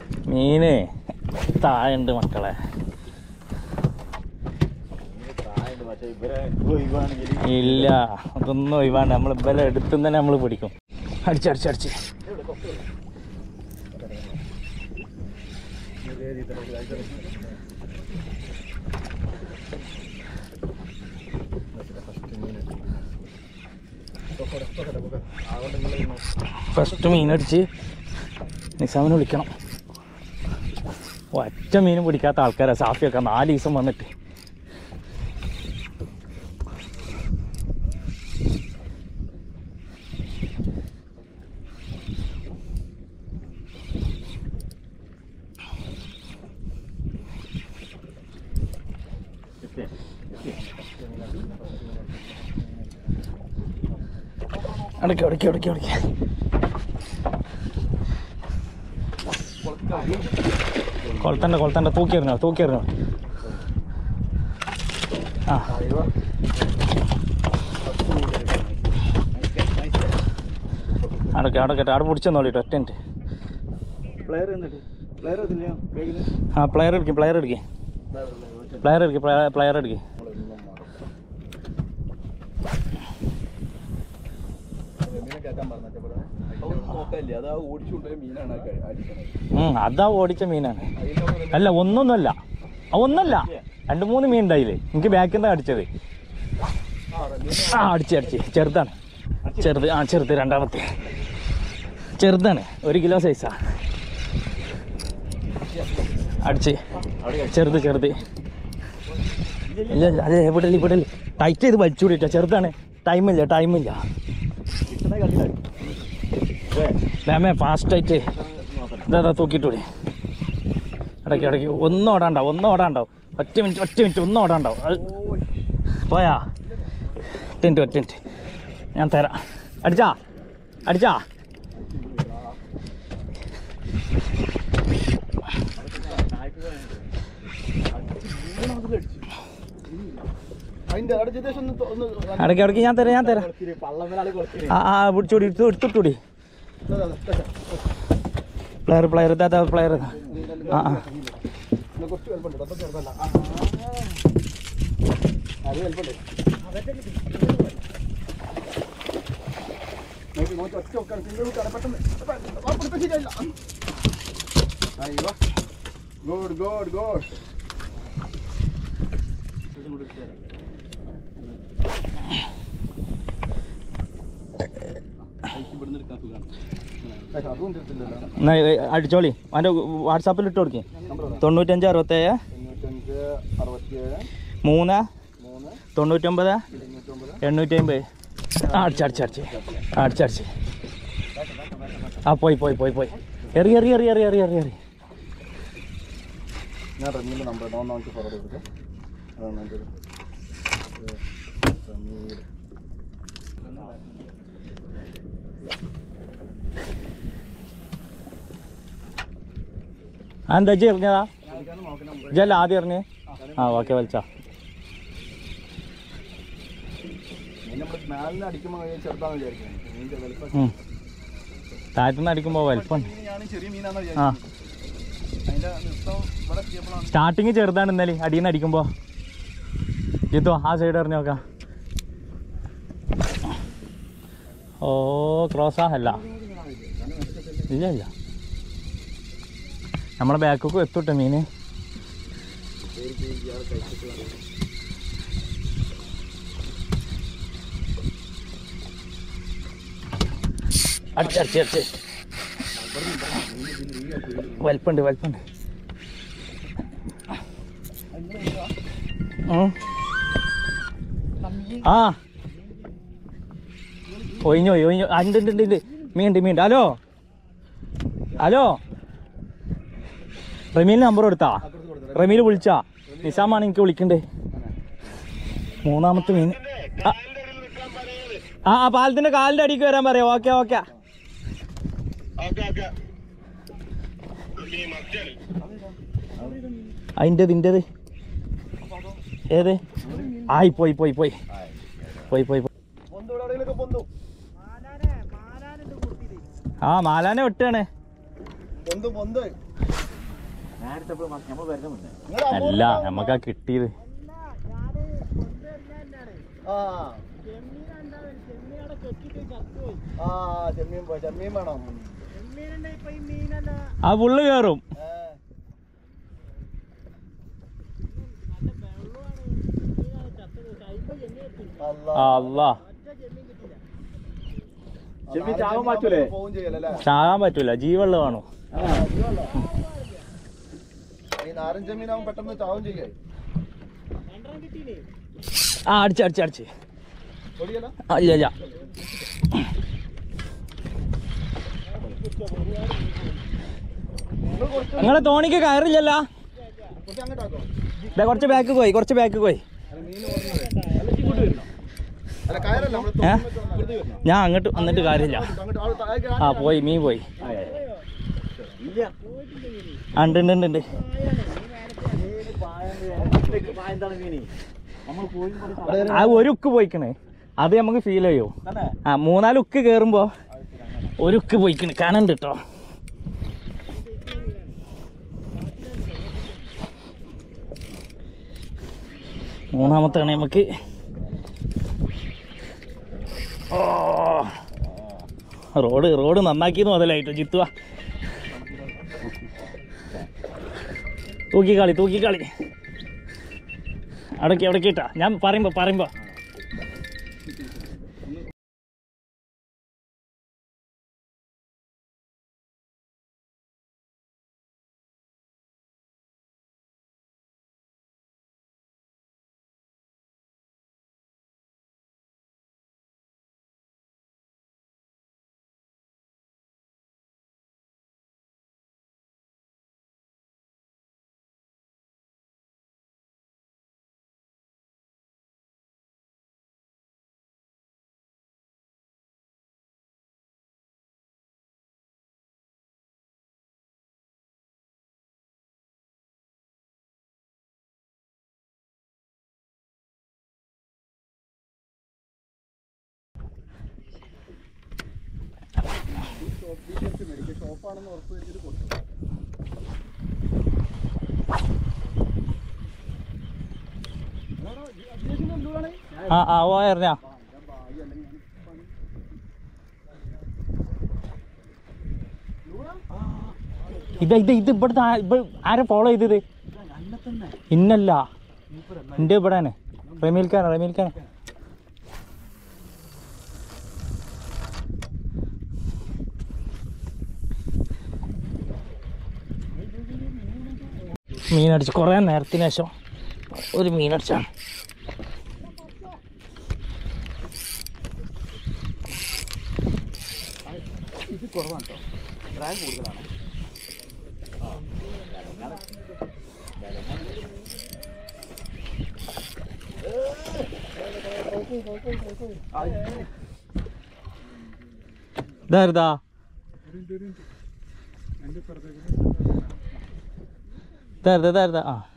മീന് താഴെയുണ്ട് മക്കളെ പക്ഷെ ഇവരെ ഒഴിവാണെങ്കിൽ ഇല്ല അതൊന്നും ഒഴിവാണ്ട് നമ്മൾ ഇവരെ എടുത്തും തന്നെ നമ്മൾ പിടിക്കും അടിച്ചടിച്ചടിച്ച് ഫസ്റ്റ് മീനടിച്ച് നിസാമിനെ വിളിക്കണം ഒറ്റ മീനും പിടിക്കാത്ത ആൾക്കാരാ സാഫിയൊക്കെ നാല് ദിവസം വന്നിട്ട് അടയ്ക്ക അടയ്ക്ക അടയ്ക്ക അടയ്ക്ക കൊളത്തണ്ട കൊളത്തണ്ട തൂക്കി എറിഞ്ഞോ തൂക്കി എറിഞ്ഞോ ആ അടക്ക അടക്കട്ടെ അവിടെ പിടിച്ചെന്നോളിട്ടോ ഒറ്റ മിനിറ്റ് പ്ലെയർ എന്നിട്ട് പ്ലെയർ അതില്ല വേഗം ആ പ്ലെയർ എടുക്കും പ്ലെയർ എടുക്കും പ്ലെയർ എടുക്കും പ്ലെയർ എടുക്കും നോക്കല്ലേ അത് ആ ഓടിച്ചുകൊണ്ടുപോയ മീനാണ് ആ കഴി- അടിക്കണത് അതാ ഓടിച്ച മീനാണ് അല്ല ഒന്നൊന്നുമല്ല ആ, ഒന്നല്ല രണ്ട് മൂന്ന് മീൻ ഉണ്ടായില്ലേ എനിക്ക് ബാക്കിൽ നിന്ന് അടിച്ചത് ആ അടിച്ച് അടിച്ച് ചെറുതാണ് ചെറുത് ആ ചെറുത് രണ്ടാമത്തെ ചെറുതാണ് ഒരു കിലോ സൈസാ അടിച്ച് ചെറുത് ചെറുത് ഇല്ല ഇല്ല അതെ ഇവിടെ ഇല്ല, ഇവിടെ ഇല്ല. ടൈറ്റ് ചെയ്ത് വലിച്ചു കൂടിയിട്ടാ ചെറുതാണ് ടൈമില്ല ടൈമില്ല കിട്ടണ കളിയിലായി ഡാമേ ഫാസ്റ്റായിട്ട് ഇതാ തൂക്കിയിട്ടൂടെ ഇടയ്ക്ക് ഇടയ്ക്ക് ഒന്നും ഓടാണ്ടാവും ഒന്നും ഓടാണ്ടാവും ഒറ്റ മിനിറ്റ് ഒറ്റ മിനിറ്റ് ഒന്നും ഓടാണ്ടാവും അത് പോയാ ഒറ്റ മിനിറ്റ് ഒറ്റ മിനിറ്റ് ഞാൻ തരാം അടിച്ചാ അടിച്ചാ അതിന്റെ അടുത്ത ശേഷം ഒന്ന് തൊ- ഒന്ന് ഇടയ്ക്ക് ഇടയ്ക്ക് ഞാൻ തരാം ഞാൻ തരാം കൊളക്കിരി, പള്ളമേലാള് കൊളക്കിരി. ആ ആ പിടിച്ചോടി എടുത്തു എടുത്തിട്ടൂടി ഇതാ, ഇതാ, ഇതാ, ഇതാ. പ്ലെയർ പ്ലെയർ ഇതാ പ്ലെയർ ആ ആ ഇത് കുറച്ച് വലുപ്പമുണ്ട്, അത്ര ചെറുതല്ല. ആ, ആ. അത് വലുപ്പമുണ്ട്. നോക്കി, നോക്കി, ഒറ്റ വെക്കാണ്. single hook ആണ്. പെട്ടെന്ന്. ആ, പിടുത്തം ശരിയായില്ല. അയ്യോ. Good, good, good. പക്ഷെ അതും തീർത്തില്ലല്ലോ. എന്നാ ഏ, അടിച്ചോളി അവൻ്റെ വാട്സാപ്പിൽ ഇട്ട് കൊടുക്കേ നമ്പർ പറ. തൊണ്ണൂറ്റഞ്ച് അറുപത്തേഴ് തൊണ്ണൂറ്റഞ്ച് അറുപത്തിയേഴ് മൂന്ന് മൂന്ന് തൊണ്ണൂറ്റൊമ്പത് തൊണ്ണൂറ്റൊമ്പത് എണ്ണൂറ്റി അമ്പത് ആ അടിച്ചടിച്ച് അടിച്ച് അടിച്ചടിച്ച് ആ പോയി പോയി പോയി പോയി എറി എറി എറി എറി എറി എറി എറി ഞാൻ റമീൻ്റെ നമ്പർ നോൺ നോക്കി ഫോർവേഡ് ചെയ്തിട്ട് അതാണ് എൻ്റെ ഇത്. റമീൽ ആ എന്താ ജി എറിഞ്ഞതാ ഇജല്ല ആദ്യം എറിഞ്ഞ് ആ ഓക്കെ വലിച്ചാ മീൻ നമ്മൾ മേലിന് അടിക്കുമ്പോൾ ചെറുതാണെന്ന് വിചാരിക്കുന്നത് മീനിൻ്റെ വലുപ്പം ഉം. താഴത്തുനിന്ന് അടിക്കുമ്പോൾ വലിപ്പം മീനാണ് ചെറിയ മീനാണെന്ന് ആ വിചാരിക്കുന്നത് അതിൻ്റെ നൃത്തം ഇവിടെ എത്തിയപ്പോഴാണ് സ്റ്റാർട്ടിങ് ചെറുതാണ് ഇന്നലെ അടിയിൽ നിന്ന് അടിക്കുമ്പോൾ ജിത്തോ ആ സൈഡ് എറിഞ്ഞ് നോക്കാം ഓ ക്രോസാ അല്ല ഇല്ല ഇല്ല നമ്മളെ ബാക്കൊക്കെ എത്തൂട്ടെ മീന് അടിച്ച് അടിച്ച് അടിച്ച് വലിപ്പുണ്ട് വലിപ്പുണ്ട് ഉം. ആ ഒഴിഞ്ഞു പോയി ഒഴിഞ്ഞു ആ, ഉണ്ട് ഉണ്ട് ഉണ്ട് ഉണ്ട് മീണ്ട് മീണ്ട് ഹലോ ഹലോ റമീലിന് നമ്പർ കൊടുത്താ റമീൽ വിളിച്ചാ നിസാമാണ് എനിക്ക് വിളിക്കണ്ടേ മൂന്നാമത്തെ മീൻ ആ. ആ ആ പാലത്തിന്റെ കാലിന്റെ അടിക്ക് വരാൻ പറയാം ഓക്കെ ഓക്കെ അതിൻ്റെത് ഇൻ്റെത് ഏത് ആയി പോയി പോയി പോയി പോയി പോയി പോയി. പൊന്തു ഇവിടെ എവിടെയെങ്കിലുമൊക്കെ പൊന്തു ആ മാലാനെ വിട്ടാണ് പൊന്തു പൊന്ത് അല്ല നമുക്കാ കിട്ടിയത് ആ ആ ചെമ്മീൻ പോയി ചെമ്മീൻ വേണം ആ പുള്ള് കയറും ഏ. അല്ലാ. അല്ലാ ചെമ്മീൻ ചാവാൻ പറ്റൂലേ പോവും ചെയ്യലല്ലേ ചാകാൻ പറ്റൂല ജീവള്ള വേണോ ഈ നാരൻ ചെമ്മീനാവും പെട്ടെന്ന് ചാവും ചെയ്യേ ആ അടിച്ച് അടിച്ച് അടിച്ച് പൊടിയല്ല ആ ഇല്ല ഇല്ല നിങ്ങൾ കുറച്ച് നിങ്ങളെ തോണിക്ക് കയറില്ലല്ലോ കുറച്ച് അങ്ങോട്ടാക്കോ ദേ കുറച്ച് ബാക്ക് പോയി കുറച്ച് ബാക്ക് പോയി അല്ല മീൻ ഇങ്ങോട്ട് വരണോ അല്ല കയറല്ല നമ്മള് ഏ? തോന്നുമ്പോ വെച്ച് വന്നാ. ഞാൻ അങ്ങോട്ട് വന്നിട്ട് കാര്യമില്ല അങ്ങോട്ട് ആള് താഴേക്ക് ആ പോയി മീൻ പോയി ആ, ഉണ്ട് ഉണ്ട് ഉണ്ട് ഉണ്ട് ആ ഒരു ഉക്ക് പോയിക്കണ് അത് നമുക്ക് ഫീൽ ചെയ്യോ ആ മൂന്നാല് ഉക്ക് കേറുമ്പോ ഒരു ഉക്ക് പോയിക്കണ് കാണണ്ട് കേട്ടോ മൂന്നാമത്തെ ആണ് നമുക്ക് ഓ റോഡ് റോഡ് നന്നാക്കിയത് മുതലായിട്ടോ ജിത്തുവാ തൂക്കിക്കളി തൂക്കിക്കളി അടക്കി അടക്കി ഇട്ടാ ഞാൻ പറയുമ്പോ പറയുമ്പോ ഷോപ്പാണെന്ന് ഉറപ്പ് വെച്ചിട്ട് കൊടുത്തു ആ ആ ഓ എറിഞ്ഞാ ഇത് ഇത് ഇത് ഇവിടുത്തെ ആ- ഇവ ആരെ ഫോളോ ചെയ്തത് ഇന്നല്ല എൻ്റെ ഇവിടെയാണ് റമീൽഖാൻ റമീൽഖാൻ മീനടിച്ച് കുറേ നേരത്തിന് ശേഷം ഒരു മീനടിച്ചാണ് ഇതായിരുതാ ഇതായിരുതാ ഇതായിരുതാ ആ